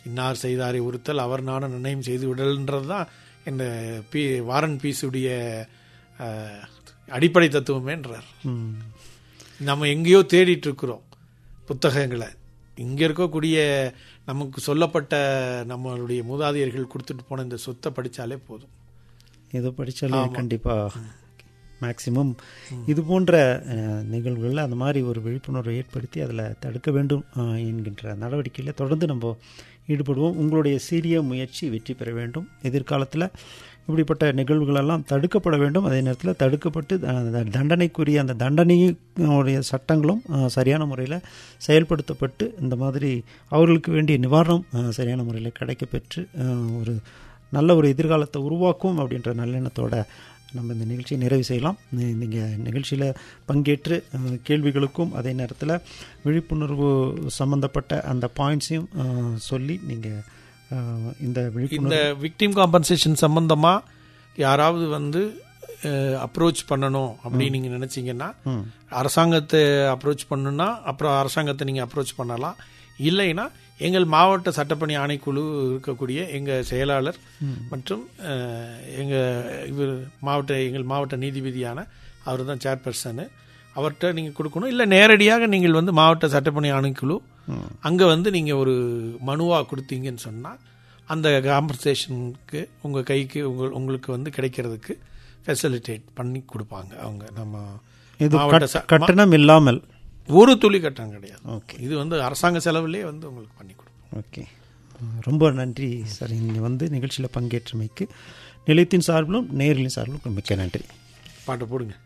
இன்னார் செய்தாரை உறுத்தல் அவர் நானும் நிர்ணயம் செய்து விடல்ன்றது தான் இந்த பி வாரன் பீஸுடைய அஹ், அடிப்படை தத்துவமேன்றார் ம். நம்ம எங்கேயோ தேடிட்டு இருக்கிறோம் புத்தகங்களை இங்க இருக்கக்கூடிய நமக்கு சொல்லப்பட்ட நம்மளுடைய மூதாதையர்கள் கொடுத்துட்டு போன இந்த சொத்தை படிச்சாலே போதும் ஏதோ படித்தாலே கண்டிப்பாக மேக்சிமம் இது போன்ற அஹ், நிகழ்வுகளில் அந்த மாதிரி ஒரு விழிப்புணர்வை ஏற்படுத்தி அதில் தடுக்க வேண்டும் அஹ், என்கின்ற நடவடிக்கையில் தொடர்ந்து நம்ம ஈடுபடுவோம் உங்களுடைய சீரிய முயற்சி வெற்றி பெற வேண்டும் எதிர்காலத்தில் இப்படிப்பட்ட நிகழ்வுகளெல்லாம் தடுக்கப்பட வேண்டும் அதே நேரத்தில் தடுக்கப்பட்டு அஹ், த- தண்டனைக்குரிய அந்த தண்டனையுடைய சட்டங்களும் அஹ், சரியான முறையில் செயல்படுத்தப்பட்டு இந்த மாதிரி அவர்களுக்கு வேண்டிய நிவாரணம் அஹ், சரியான முறையில் கிடைக்கப்பெற்று அஹ், ஒரு நல்ல ஒரு எதிர்காலத்தை உருவாக்கும் அப்படின்ற நல்லெண்ணத்தோட நம்ம இந்த நிகழ்ச்சியை நிறைவு செய்யலாம் நீங்கள் நிகழ்ச்சியில் பங்கேற்று அஹ், கேள்விகளுக்கும் அதே நேரத்தில் விழிப்புணர்வு சம்பந்தப்பட்ட அந்த பாயிண்ட்ஸையும் அஹ், சொல்லி நீங்கள் இந்த இந்த விழிப்புணர்வு விக்டிம் காம்பன்சேஷன் சம்பந்தமா யாராவது வந்து அப்ரோச் பண்ணணும் அப்படின்னு நீங்க நினைச்சீங்கன்னா ம். அரசாங்கத்தை அப்ரோச் பண்ணணும்னா அப்புறம் அரசாங்கத்தை நீங்க அப்ரோச் பண்ணலாம் இல்லைன்னா எங்கள் மாவட்ட சட்டப்பணி ஆணைக்குழு இருக்கக்கூடிய எங்க செயலாளர் மற்றும் அஹ், எங்க இவர் மாவட்ட எங்கள் மாவட்ட நீதிபதியான அவர் தான் சேர்பர்சனு அவர்கிட்ட நீங்க கொடுக்கணும் இல்லை நேரடியாக நீங்கள் வந்து மாவட்ட சட்டப்பணி ஆணைக்குழு அங்க வந்து நீங்க ஒரு மனுவா கொடுத்தீங்கன்னு சொன்னா அந்த காம்பன்சேஷனுக்கு உங்க கைக்கு உங்க உங்களுக்கு வந்து கிடைக்கிறதுக்கு ஃபெசிலிட்டேட் பண்ணி கொடுப்பாங்க அவங்க நம்ம இது மாவட்ட கட்- ச- கட்டணம் இல்லாமல் ஒரு துளி கட்டணம் கிடையாது ஓகே இது வந்து அரசாங்க செலவுலேயே வந்து உங்களுக்கு பண்ணி கொடுப்போம் ஓகே ரொம்ப நன்றி சார் இங்கே வந்து நிகழ்ச்சியில் பங்கேற்றமைக்கு நிலையத்தின் சார்பிலும் நேர்களின் சார்பிலும் மிக்க நன்றி பாட்டை போடுங்க